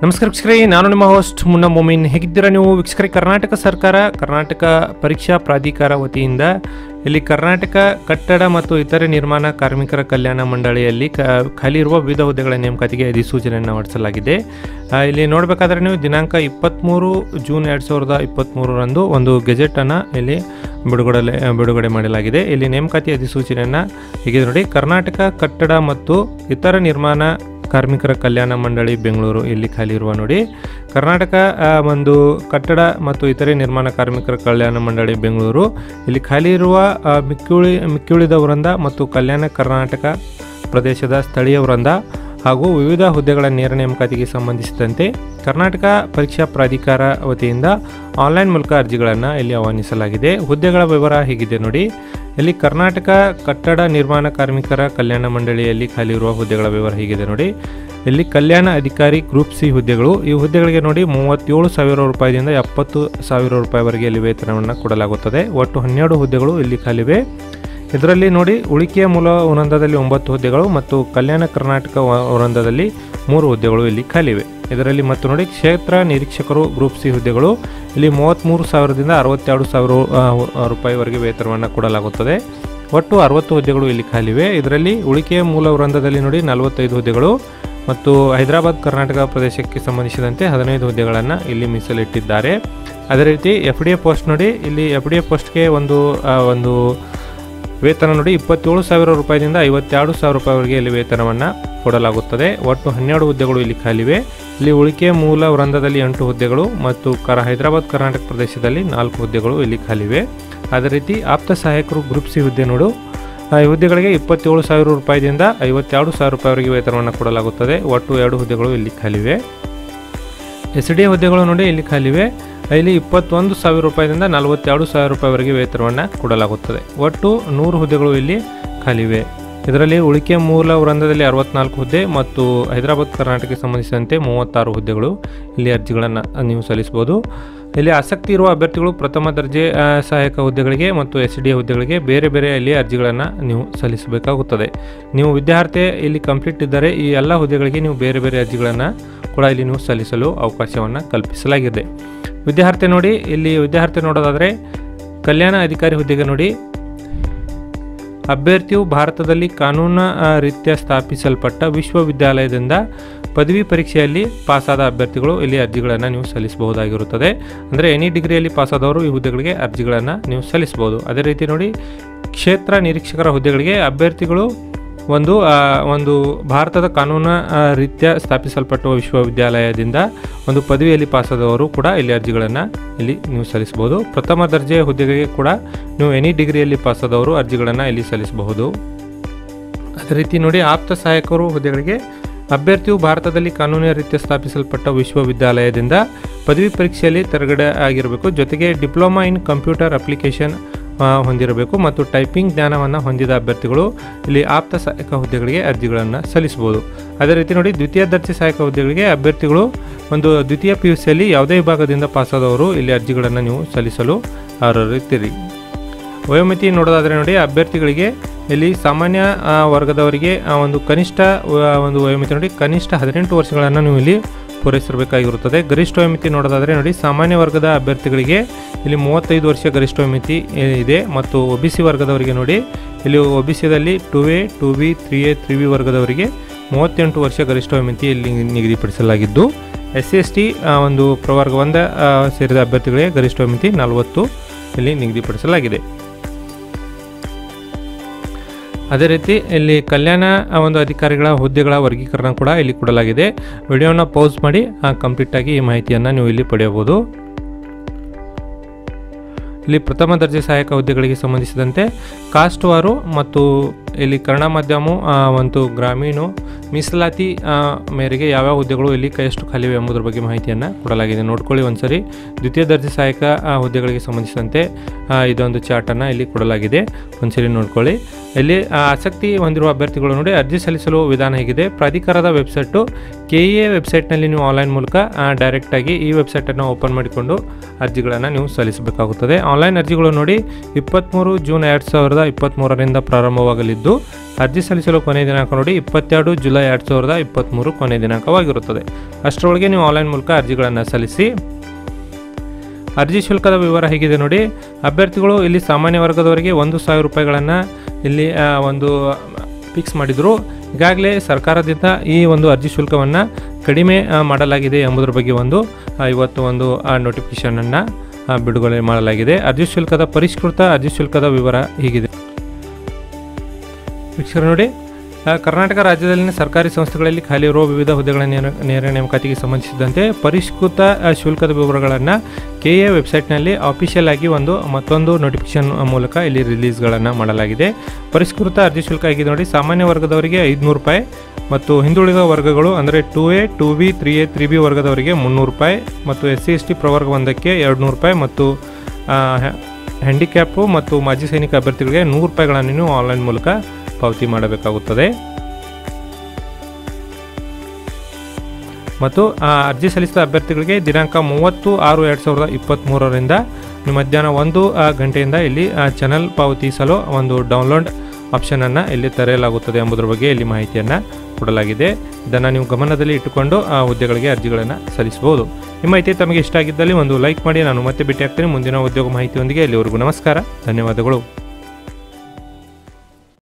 ನಮಸ್ಕಾರ ವೀಕ್ಷಕರೇ ನಾನು ನಿಮ್ಮ ಹೋಸ್ಟ್ ಮುನ್ನ ಮೊಮಿನ್ ಹೇಗಿದ್ದೀರಾ ನೀವು ವೀಕ್ಷಕರೇ ಕರ್ನಾಟಕ ಸರ್ಕಾರ ಕರ್ನಾಟಕ ಪರೀಕ್ಷಾ ಪ್ರಾಧಿಕಾರ ವತಿಯಿಂದ ಇಲ್ಲಿ ಕರ್ನಾಟಕ ಕಟ್ಟಡ ಮತ್ತು ಇತರೆ ನಿರ್ಮಾಣ ಕಾರ್ಮಿಕರ ಕಲ್ಯಾಣ ಮಂಡಳಿಯಲ್ಲಿ ಕ ಖಾಲಿ ಇರುವ ವಿವಿಧ ಹುದ್ದೆಗಳ ನೇಮಕಾತಿಗೆ ಅಧಿಸೂಚನೆಯನ್ನು ಹೊರಡಿಸಲಾಗಿದೆ ಆ, ಇಲ್ಲಿ ನೋಡಬೇಕಾದ್ರೆ ನೀವು ದಿನಾಂಕ ಇಪ್ಪತ್ತ್ಮೂರು ಜೂನ್ ಎರಡು ಸಾವಿರದ ಇಪ್ಪತ್ತ್ಮೂರರಂದು ಒಂದು ಗೆಜೆಟನ್ನು ಇಲ್ಲಿ ಬಿಡುಗಡೆ ಬಿಡುಗಡೆ ಮಾಡಲಾಗಿದೆ ಇಲ್ಲಿ ನೇಮಕಾತಿ ಅಧಿಸೂಚನೆಯನ್ನು ಹೀಗೆ ನೋಡಿ ಕರ್ನಾಟಕ ಕಟ್ಟಡ ಮತ್ತು ಇತರ ನಿರ್ಮಾಣ ಕಾರ್ಮಿಕರ ಕಲ್ಯಾಣ ಮಂಡಳಿ ಬೆಂಗಳೂರು ಇಲ್ಲಿ ಖಾಲಿ ಇರುವ ನೋಡಿ ಕರ್ನಾಟಕ ಆ, ಒಂದು ಕಟ್ಟಡ ಮತ್ತು ಇತರೆ ನಿರ್ಮಾಣ ಕಾರ್ಮಿಕರ ಕಲ್ಯಾಣ ಮಂಡಳಿ ಬೆಂಗಳೂರು ಇಲ್ಲಿ ಖಾಲಿ ಇರುವ ಆ, ಮಿಕ್ಕುಳಿ ಮಿಕ್ಕುಳಿದ ವೃಂದ ಮತ್ತು ಕಲ್ಯಾಣ ಕರ್ನಾಟಕ ಪ್ರದೇಶದ ಸ್ಥಳೀಯ ವೃಂದ ಹಾಗೂ ವಿವಿಧ ಹುದ್ದೆಗಳ ನೇರ ನೇಮಕಾತಿಗೆ ಸಂಬಂಧಿಸಿದಂತೆ ಕರ್ನಾಟಕ ಪರೀಕ್ಷಾ ಪ್ರಾಧಿಕಾರ ವತಿಯಿಂದ ಆನ್ಲೈನ್ ಮೂಲಕ ಅರ್ಜಿಗಳನ್ನು ಇಲ್ಲಿ ಆಹ್ವಾನಿಸಲಾಗಿದೆ ಹುದ್ದೆಗಳ ವಿವರ ಹೀಗಿದೆ ನೋಡಿ ಇಲ್ಲಿ ಕರ್ನಾಟಕ ಕಟ್ಟಡ ನಿರ್ಮಾಣ ಕಾರ್ಮಿಕರ ಕಲ್ಯಾಣ ಮಂಡಳಿಯಲ್ಲಿ ಖಾಲಿ ಇರುವ ಹುದ್ದೆಗಳ ವಿವರ ಹೀಗಿದೆ ನೋಡಿ ಇಲ್ಲಿ ಕಲ್ಯಾಣ ಅಧಿಕಾರಿ ಗ್ರೂಪ್ ಸಿ ಹುದ್ದೆಗಳು ಈ ಹುದ್ದೆಗಳಿಗೆ ನೋಡಿ ಮೂವತ್ತೇಳು ಸಾವಿರ ರೂಪಾಯಿದಿಂದ ಎಪ್ಪತ್ತು ಸಾವಿರ ರೂಪಾಯಿವರೆಗೆ ಇಲ್ಲಿ ವೇತನವನ್ನು ಕೊಡಲಾಗುತ್ತದೆ ಒಟ್ಟು ಹನ್ನೆರಡು ಹುದ್ದೆಗಳು ಇಲ್ಲಿ ಖಾಲಿವೆ ಇದರಲ್ಲಿ ನೋಡಿ ಉಳಿಕೆಯ ಮೂಲ ವೃಂದದಲ್ಲಿ ಒಂಬತ್ತು ಹುದ್ದೆಗಳು ಮತ್ತು ಕಲ್ಯಾಣ ಕರ್ನಾಟಕ ವ- ವೃಂದದಲ್ಲಿ ಮೂರು ಹುದ್ದೆಗಳು ಇಲ್ಲಿ ಖಾಲಿವೆ ಇದರಲ್ಲಿ ಮತ್ತು ನೋಡಿ ಕ್ಷೇತ್ರ ನಿರೀಕ್ಷಕರು ಗ್ರೂಪ್ ಸಿ ಹುದ್ದೆಗಳು ಇಲ್ಲಿ ಮೂವತ್ತ್ಮೂರು ಸಾವಿರದಿಂದ ಅರವತ್ತೆರಡು ಸಾವಿರ ಆ, ರೂಪಾಯಿವರೆಗೆ ವೇತನವನ್ನು ಕೊಡಲಾಗುತ್ತದೆ ಒಟ್ಟು ಅರವತ್ತು ಹುದ್ದೆಗಳು ಇಲ್ಲಿ ಖಾಲಿವೆ ಇದರಲ್ಲಿ ಉಳಿಕೆಯ ಮೂಲ ವೃಂದದಲ್ಲಿ ನೋಡಿ ನಲವತ್ತೈದು ಹುದ್ದೆಗಳು ಮತ್ತು ಹೈದರಾಬಾದ್ ಕರ್ನಾಟಕ ಪ್ರದೇಶಕ್ಕೆ ಸಂಬಂಧಿಸಿದಂತೆ ಹದಿನೈದು ಹುದ್ದೆಗಳನ್ನು ಇಲ್ಲಿ ಮೀಸಲಿಟ್ಟಿದ್ದಾರೆ ಅದೇ ರೀತಿ ಎಫ್ ಡಿ ಎ ಪೋಸ್ಟ್ ನೋಡಿ ಇಲ್ಲಿ ಎಫ್ ಡಿ ಎ ಪೋಸ್ಟ್ಗೆ ಒಂದು ಆ, ಒಂದು ವೇತನ ನೋಡಿ ಇಪ್ಪತ್ತೇಳು ಸಾವಿರ ರೂಪಾಯಿದಿಂದ ಐವತ್ತೆರಡು ಸಾವಿರ ರೂಪಾಯಿವರೆಗೆ ಇಲ್ಲಿ ವೇತನವನ್ನು ಕೊಡಲಾಗುತ್ತದೆ ಒಟ್ಟು ಹನ್ನೆರಡು ಹುದ್ದೆಗಳು ಇಲ್ಲಿ ಖಾಲಿವೆ ಇಲ್ಲಿ ಉಳಿಕೆ ಮೂಲ ವೃಂದದಲ್ಲಿ ಎಂಟು ಹುದ್ದೆಗಳು ಮತ್ತು ಕರ ಹೈದರಾಬಾದ್ ಕರ್ನಾಟಕ ಪ್ರದೇಶದಲ್ಲಿ ನಾಲ್ಕು ಹುದ್ದೆಗಳು ಇಲ್ಲಿ ಖಾಲಿವೆ ಅದೇ ರೀತಿ ಆಪ್ತ ಸಹಾಯಕರು ಗ್ರೂಪ್ ಸಿ ಹುದ್ದೆ ನೋಡು ಆ, ಈ ಹುದ್ದೆಗಳಿಗೆ ಇಪ್ಪತ್ತೇಳು ಸಾವಿರ ರೂಪಾಯಿದಿಂದ ಐವತ್ತೆರಡು ಸಾವಿರ ರೂಪಾಯಿವರೆಗೆ ವೇತನವನ್ನು ಕೊಡಲಾಗುತ್ತದೆ ಒಟ್ಟು ಎರಡು ಹುದ್ದೆಗಳು ಇಲ್ಲಿ ಖಾಲಿವೆ ಎಸ್ ಡಿ ಹುದ್ದೆಗಳು ನೋಡಿ ಇಲ್ಲಿ ಖಾಲಿವೆ ಇಲ್ಲಿ ಇಪ್ಪತ್ತೊಂದು ಸಾವಿರ ರೂಪಾಯಿದಿಂದ ನಲವತ್ತೆರಡು ಸಾವಿರ ರೂಪಾಯಿವರೆಗೆ ವೇತನವನ್ನು ಕೊಡಲಾಗುತ್ತದೆ ಒಟ್ಟು ನೂರು ಹುದ್ದೆಗಳು ಇಲ್ಲಿ ಖಾಲಿವೆ ಇದರಲ್ಲಿ ಉಳಿಕೆ ಮೂಲ ವೃಂದದಲ್ಲಿ ಅರವತ್ನಾಲ್ಕು ಹುದ್ದೆ ಮತ್ತು ಹೈದರಾಬಾದ್ ಕರ್ನಾಟಕಕ್ಕೆ ಸಂಬಂಧಿಸಿದಂತೆ ಮೂವತ್ತಾರು ಹುದ್ದೆಗಳು ಇಲ್ಲಿ ಅರ್ಜಿಗಳನ್ನು ನೀವು ಸಲ್ಲಿಸಬಹುದು ಇಲ್ಲಿ ಆಸಕ್ತಿ ಇರುವ ಅಭ್ಯರ್ಥಿಗಳು ಪ್ರಥಮ ದರ್ಜೆ ಆ, ಸಹಾಯಕ ಹುದ್ದೆಗಳಿಗೆ ಮತ್ತು ಎಸ್ ಡಿ ಹುದ್ದೆಗಳಿಗೆ ಬೇರೆ ಬೇರೆ ಇಲ್ಲಿ ಅರ್ಜಿಗಳನ್ನು ನೀವು ಸಲ್ಲಿಸಬೇಕಾಗುತ್ತದೆ ನೀವು ವಿದ್ಯಾರ್ಥಿ ಇಲ್ಲಿ ಕಂಪ್ಲೀಟ್ ಇದ್ದರೆ ಈ ಎಲ್ಲ ಹುದ್ದೆಗಳಿಗೆ ನೀವು ಬೇರೆ ಬೇರೆ ಅರ್ಜಿಗಳನ್ನು ಕೂಡ ಇಲ್ಲಿ ನೀವು ಸಲ್ಲಿಸಲು ಅವಕಾಶವನ್ನು ಕಲ್ಪಿಸಲಾಗಿದೆ ವಿದ್ಯಾರ್ಥಿ ನೋಡಿ ಇಲ್ಲಿ ವಿದ್ಯಾರ್ಥಿ ನೋಡೋದಾದರೆ ಕಲ್ಯಾಣ ಅಧಿಕಾರಿ ಹುದ್ದೆಗೆ ನೋಡಿ ಅಭ್ಯರ್ಥಿಯು ಭಾರತದಲ್ಲಿ ಕಾನೂನು ಆ, ರೀತ್ಯ ಸ್ಥಾಪಿಸಲ್ಪಟ್ಟ ವಿಶ್ವವಿದ್ಯಾಲಯದಿಂದ ಪದವಿ ಪರೀಕ್ಷೆಯಲ್ಲಿ ಪಾಸಾದ ಅಭ್ಯರ್ಥಿಗಳು ಇಲ್ಲಿ ಅರ್ಜಿಗಳನ್ನು ನೀವು ಸಲ್ಲಿಸಬಹುದಾಗಿರುತ್ತದೆ ಅಂದರೆ ಎನಿ ಡಿಗ್ರಿಯಲ್ಲಿ ಪಾಸಾದವರು ಈ ಹುದ್ದೆಗಳಿಗೆ ಅರ್ಜಿಗಳನ್ನು ನೀವು ಸಲ್ಲಿಸಬಹುದು ಅದೇ ರೀತಿ ನೋಡಿ ಕ್ಷೇತ್ರ ನಿರೀಕ್ಷಕರ ಹುದ್ದೆಗಳಿಗೆ ಅಭ್ಯರ್ಥಿಗಳು ಒಂದು ಆ, ಒಂದು ಭಾರತದ ಕಾನೂನು ಆ, ರೀತ್ಯ ಸ್ಥಾಪಿಸಲ್ಪಟ್ಟ ವಿಶ್ವವಿದ್ಯಾಲಯದಿಂದ ಒಂದು ಪದವಿಯಲ್ಲಿ ಪಾಸಾದವರು ಕೂಡ ಇಲ್ಲಿ ಅರ್ಜಿಗಳನ್ನು ಇಲ್ಲಿ ನೀವು ಸಲ್ಲಿಸಬಹುದು ಪ್ರಥಮ ದರ್ಜೆ ಹುದ್ದೆಗಳಿಗೆ ಕೂಡ ನೀವು ಎನಿ ಡಿಗ್ರಿಯಲ್ಲಿ ಪಾಸಾದವರು ಅರ್ಜಿಗಳನ್ನು ಇಲ್ಲಿ ಸಲ್ಲಿಸಬಹುದು ಅದೇ ರೀತಿ ನೋಡಿ ಆಪ್ತ ಸಹಾಯಕರು ಹುದ್ದೆಗಳಿಗೆ ಅಭ್ಯರ್ಥಿಯು ಭಾರತದಲ್ಲಿ ಕಾನೂನಿನ ರೀತ್ಯ ಸ್ಥಾಪಿಸಲ್ಪಟ್ಟ ವಿಶ್ವವಿದ್ಯಾಲಯದಿಂದ ಪದವಿ ಪರೀಕ್ಷೆಯಲ್ಲಿ ತೆರಗಡೆ ಆಗಿರಬೇಕು ಜೊತೆಗೆ ಡಿಪ್ಲೊಮಾ ಇನ್ ಕಂಪ್ಯೂಟರ್ ಅಪ್ಲಿಕೇಶನ್ ಆ, ಹೊಂದಿರಬೇಕು ಮತ್ತು ಟೈಪಿಂಗ್ ಜ್ಞಾನವನ್ನು ಹೊಂದಿದ ಅಭ್ಯರ್ಥಿಗಳು ಇಲ್ಲಿ ಆಪ್ತ ಸಹಾಯಕ ಹುದ್ದೆಗಳಿಗೆ ಅರ್ಜಿಗಳನ್ನು ಸಲ್ಲಿಸಬಹುದು ಅದೇ ರೀತಿ ನೋಡಿ ದ್ವಿತೀಯ ದರ್ಜೆ ಸಹಾಯಕ ಹುದ್ದೆಗಳಿಗೆ ಅಭ್ಯರ್ಥಿಗಳು ಒಂದು ದ್ವಿತೀಯ ಪಿ ಯು ಸಿಯಲ್ಲಿ ಯಾವುದೇ ವಿಭಾಗದಿಂದ ಪಾಸಾದವರು ಇಲ್ಲಿ ಅರ್ಜಿಗಳನ್ನು ನೀವು ಸಲ್ಲಿಸಲು ಅರ್ಹರಿದ್ದೀರಿ ವಯೋಮಿತಿ ನೋಡೋದಾದರೆ ನೋಡಿ ಅಭ್ಯರ್ಥಿಗಳಿಗೆ ಇಲ್ಲಿ ಸಾಮಾನ್ಯ ಆ, ವರ್ಗದವರಿಗೆ ಆ, ಒಂದು ಕನಿಷ್ಠ ಆ, ಒಂದು ವಯೋಮಿತಿ ನೋಡಿ ಕನಿಷ್ಠ ಹದಿನೆಂಟು ವರ್ಷಗಳನ್ನು ನೀವು ಇಲ್ಲಿ ಪೂರೈಸಿರಬೇಕಾಗಿರುತ್ತದೆ ಗರಿಷ್ಠ ವಯೋಮಿತಿ ನೋಡೋದಾದರೆ ನೋಡಿ ಸಾಮಾನ್ಯ ವರ್ಗದ ಅಭ್ಯರ್ಥಿಗಳಿಗೆ ಇಲ್ಲಿ ಮೂವತ್ತೈದು ವರ್ಷ ಗರಿಷ್ಠ ವಯೋಮಿತಿ ಆ, ಇದೆ ಮತ್ತು ಒ ಬಿ ಸಿ ವರ್ಗದವರಿಗೆ ನೋಡಿ ಇಲ್ಲಿ ಒ ಬಿ ಸಿದಲ್ಲಿ two A two B three A three B ವರ್ಗದವರಿಗೆ ಮೂವತ್ತೆಂಟು ವರ್ಷ ಗರಿಷ್ಠ ವಯೋಮಿತಿ ಇಲ್ಲಿ ನಿಗದಿಪಡಿಸಲಾಗಿದ್ದು ಎಸ್ ಸಿ ಎಸ್ ಟಿ ಒಂದು ಪ್ರವರ್ಗ ಒಂದ ಆ, ಸೇರಿದ ಅಭ್ಯರ್ಥಿಗಳಿಗೆ ಗರಿಷ್ಠ ವಯೋಮಿತಿ ನಲವತ್ತು ಇಲ್ಲಿ ನಿಗದಿಪಡಿಸಲಾಗಿದೆ ಅದೇ ರೀತಿ ಇಲ್ಲಿ ಕಲ್ಯಾಣ ಆ, ಒಂದು ಅಧಿಕಾರಿಗಳ ಹುದ್ದೆಗಳ ವರ್ಗೀಕರಣ ಕೂಡ ಇಲ್ಲಿ ಕೊಡಲಾಗಿದೆ ವಿಡಿಯೋನ ಪೌಸ್ ಮಾಡಿ ಕಂಪ್ಲೀಟಾಗಿ ಈ ಮಾಹಿತಿಯನ್ನು ನೀವು ಇಲ್ಲಿ ಪಡೆಯಬಹುದು ಇಲ್ಲಿ ಪ್ರಥಮ ದರ್ಜೆ ಸಹಾಯಕ ಹುದ್ದೆಗಳಿಗೆ ಸಂಬಂಧಿಸಿದಂತೆ ಕಾಸ್ಟ್ವಾರು ಮತ್ತು ಇಲ್ಲಿ ಕನ್ನಡ ಮಾಧ್ಯಮ ಆ, ಒಂದು ಗ್ರಾಮೀಣ ಮೀಸಲಾತಿ ಆ, ಮೇರೆಗೆ ಯಾವ್ಯಾವ ಹುದ್ದೆಗಳು ಇಲ್ಲಿ ಎಷ್ಟು ಖಾಲಿವೆ ಎಂಬುದರ ಬಗ್ಗೆ ಮಾಹಿತಿಯನ್ನು ಕೊಡಲಾಗಿದೆ ನೋಡ್ಕೊಳ್ಳಿ ಒಂದ್ಸರಿ ದ್ವಿತೀಯ ದರ್ಜೆ ಸಹಾಯಕ ಆ, ಹುದ್ದೆಗಳಿಗೆ ಸಂಬಂಧಿಸಿದಂತೆ ಆ, ಇದೊಂದು ಚಾರ್ಟನ್ನು ಇಲ್ಲಿ ಕೊಡಲಾಗಿದೆ ಒಂದ್ಸರಿ ನೋಡ್ಕೊಳ್ಳಿ ಇಲ್ಲಿ ಆ, ಆಸಕ್ತಿ ಹೊಂದಿರುವ ಅಭ್ಯರ್ಥಿಗಳು ನೋಡಿ ಅರ್ಜಿ ಸಲ್ಲಿಸಲು ವಿಧಾನ ಹೇಗಿದೆ ಪ್ರಾಧಿಕಾರದ ವೆಬ್ಸೈಟು ಕೆ ಇ ಎ ವೆಬ್ಸೈಟ್ನಲ್ಲಿ ನೀವು ಆನ್ಲೈನ್ ಮೂಲಕ ಡೈರೆಕ್ಟಾಗಿ ಈ ವೆಬ್ಸೈಟನ್ನು ಓಪನ್ ಮಾಡಿಕೊಂಡು ಅರ್ಜಿಗಳನ್ನು ನೀವು ಸಲ್ಲಿಸಬೇಕಾಗುತ್ತದೆ ಆನ್ಲೈನ್ ಅರ್ಜಿಗಳು ನೋಡಿ ಇಪ್ಪತ್ತ್ಮೂರು ಜೂನ್ ಎರಡು ಸಾವಿರದ ಇಪ್ಪತ್ತ್ಮೂರರಿಂದ ಪ್ರಾರಂಭವಾಗಲಿದ್ದು ಅರ್ಜಿ ಸಲ್ಲಿಸಲು ಕೊನೆಯ ದಿನಾಂಕ ನೋಡಿ ಇಪ್ಪತ್ತೆರಡು ಜುಲೈ ಎರಡು ಸಾವಿರದ ಇಪ್ಪತ್ತ್ಮೂರು ಕೊನೆಯ ದಿನಾಂಕವಾಗಿರುತ್ತದೆ ಅಷ್ಟರೊಳಗೆ ನೀವು ಆನ್ಲೈನ್ ಮೂಲಕ ಅರ್ಜಿಗಳನ್ನು ಸಲ್ಲಿಸಿ ಅರ್ಜಿ ಶುಲ್ಕದ ವಿವರ ಹೇಗಿದೆ ನೋಡಿ ಅಭ್ಯರ್ಥಿಗಳು ಇಲ್ಲಿ ಸಾಮಾನ್ಯ ವರ್ಗದವರಿಗೆ ಒಂದು ಸಾವಿರ ರೂಪಾಯಿಗಳನ್ನು ಇಲ್ಲಿ ಆ, ಒಂದು ಫಿಕ್ಸ್ ಮಾಡಿದರು ಈಗಾಗಲೇ ಸರ್ಕಾರದಿಂದ ಈ ಒಂದು ಅರ್ಜಿ ಶುಲ್ಕವನ್ನು ಕಡಿಮೆ ಆ, ಮಾಡಲಾಗಿದೆ ಎಂಬುದರ ಬಗ್ಗೆ ಒಂದು ಆ, ಇವತ್ತು ಒಂದು ನೋಟಿಫಿಕೇಷನನ್ನು ಬಿಡುಗಡೆ ಮಾಡಲಾಗಿದೆ ಅರ್ಜಿ ಶುಲ್ಕದ ಪರಿಷ್ಕೃತ ಅರ್ಜಿ ಶುಲ್ಕದ ವಿವರ ಹೀಗಿದೆ ವೀಕ್ಷಕರು ನೋಡಿ ಆ, ಕರ್ನಾಟಕ ರಾಜ್ಯದಲ್ಲಿನ ಸರ್ಕಾರಿ ಸಂಸ್ಥೆಗಳಲ್ಲಿ ಖಾಲಿ ಇರುವ ವಿವಿಧ ಹುದ್ದೆಗಳ ನೇರ ನೇರ ನೇಮಕಾತಿಗೆ ಸಂಬಂಧಿಸಿದಂತೆ ಪರಿಷ್ಕೃತ ಆ, ಶುಲ್ಕದ ವಿವರಗಳನ್ನು ಕೆ ಎ ವೆಬ್ಸೈಟ್ನಲ್ಲಿ ಅಫಿಷಿಯಲ್ ಆಗಿ ಒಂದು ಮತ್ತೊಂದು ನೋಟಿಫಿಕೇಶನ್ ಮೂಲಕ ಇಲ್ಲಿ ರಿಲೀಸ್ಗಳನ್ನು ಮಾಡಲಾಗಿದೆ ಪರಿಷ್ಕೃತ ಅರ್ಜಿ ಶುಲ್ಕ ಆಗಿದೆ ನೋಡಿ ಸಾಮಾನ್ಯ ವರ್ಗದವರಿಗೆ ಐದುನೂರು ರೂಪಾಯಿ ಮತ್ತು ಹಿಂದುಳಿದ ವರ್ಗಗಳು ಅಂದರೆ two A two B three A three B ವರ್ಗದವರಿಗೆ ಮುನ್ನೂರು ರೂಪಾಯಿ ಮತ್ತು ಎಸ್ ಸಿ ಎಸ್ ಟಿ ಪ್ರವರ್ಗ ಒಂದಕ್ಕೆ ಎರಡು ನೂರು ರೂಪಾಯಿ ಮತ್ತು ಆ, ಹ್ಯಾ- ಹ್ಯಾಂಡಿಕ್ಯಾಪು ಮತ್ತು ಮಾಜಿ ಸೈನಿಕ ಅಭ್ಯರ್ಥಿಗಳಿಗೆ ನೂರು ರೂಪಾಯಿಗಳನ್ನು ನೀವು ಆನ್ಲೈನ್ ಮೂಲಕ ಪಾವತಿ ಮಾಡಬೇಕಾಗುತ್ತದೆ ಮತ್ತು ಆ ಅರ್ಜಿ ಸಲ್ಲಿಸಿದ ಅಭ್ಯರ್ಥಿಗಳಿಗೆ ದಿನಾಂಕ ಮೂವತ್ತು ಆರು ಎರಡು ಸಾವಿರದ ಇಪ್ಪತ್ತ್ಮೂರರಿಂದ ಮಧ್ಯಾಹ್ನ ಒಂದು ಆ, ಗಂಟೆಯಿಂದ ಇಲ್ಲಿ ಆ, ಚಾನಲ್ ಪಾವತಿಸಲು ಒಂದು ಡೌನ್ಲೋಡ್ ಆಪ್ಷನನ್ನು ಇಲ್ಲಿ ತೆರೆಯಲಾಗುತ್ತದೆ ಎಂಬುದರ ಬಗ್ಗೆ ಇಲ್ಲಿ ಮಾಹಿತಿಯನ್ನು ಕೊಡಲಾಗಿದೆ ಇದನ್ನು ನೀವು ಗಮನದಲ್ಲಿ ಇಟ್ಟುಕೊಂಡು ಆ ಹುದ್ದೆಗಳಿಗೆ ಅರ್ಜಿಗಳನ್ನು ಸಲ್ಲಿಸಬಹುದು ಈ ಮಾಹಿತಿ ತಮಗೆ ಇಷ್ಟ ಆಗಿದ್ದಲ್ಲಿ ಒಂದು ಲೈಕ್ ಮಾಡಿ ನಾನು ಮತ್ತೆ ಭೇಟಿ ಆಗ್ತೀನಿ ಮುಂದಿನ ಉದ್ಯೋಗ ಮಾಹಿತಿಯೊಂದಿಗೆ ಇಲ್ಲಿವರೆಗೂ ನಮಸ್ಕಾರ ಧನ್ಯವಾದಗಳು